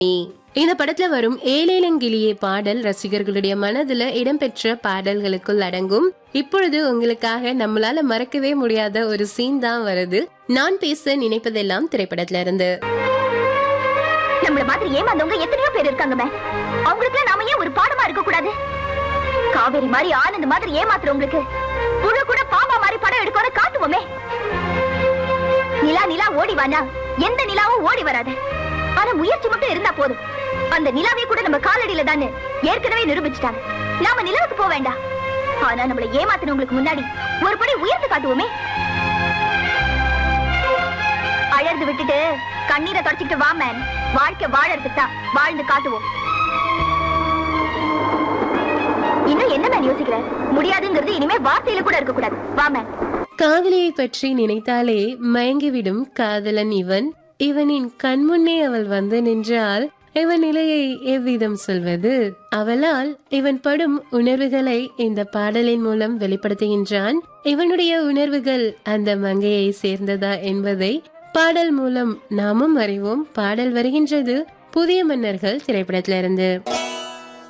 இந்த படத்துல வரும் ஏலேலங்கிளியே பாடல் ரசிகர்களுடைய மனதுல இடம்பெற்ற பாடல்களுக்குள் அடங்கும் இப்பொழுது உங்களுக்காக நம்மளால மறக்கவே முடியாத ஒரு சீன் தான் வருது நான் பேச நினைப்பதெல்லாம் திரைப்படத்துல இருந்து நம்மள மாதிரி ஏமாந்தவங்க எத்தனையோ பேர் இருக்காங்க அவங்களுக்கு நாம ஏன் ஒரு பாடமா இருக்க கூடாது காவேரி மாதிரி ஆனந்த் மாதிரி ஏமாத்துறவங்களுக்கு புழு கூட பாம்பா மாதிரி படம் எடுக்கணும் காட்டுவோமே நிலா நிலா ஓடி வானா எந்த நிலாவும் ஓடி வராது ஆனா முயற்சி மட்டும் இருந்தா போதும் அந்த நிலாவே கூட நம்ம காலடியில தானே ஏற்கனவே நிரூபிச்சுட்டாங்க நாம நிலவுக்கு போக வேண்டாம் ஆனா நம்மள ஏமாத்தினவங்களுக்கு முன்னாடி ஒரு படி உயர்ந்து காட்டுவோமே அழறது விட்டுட்டு கண்ணீரை தொடச்சிக்கிட்டு வா மேன் வாழ்க்கை வாழறதுக்கு தான் வாழ்ந்து காட்டுவோம் இன்னும் என்ன மேன் யோசிக்கிற முடியாதுங்கிறது இனிமே வார்த்தையில கூட இருக்க கூடாது வா மேன் காதலியை பற்றி நினைத்தாலே மயங்கிவிடும் காதலன் இவன் இவனின் கண்முன்னே அவள் வந்து நின்றால் இவன் நிலையை எவ்விதம் சொல்வது அவளால் இவன் படும் உணர்வுகளை இந்த பாடலின் மூலம் வெளிப்படுத்துகின்றான் இவனுடைய உணர்வுகள் அந்த மங்கையை சேர்ந்ததா என்பதை பாடல் மூலம் நாமும் அறிவோம் பாடல் வருகின்றது புதிய மன்னர்கள் திரைப்படத்திலிருந்து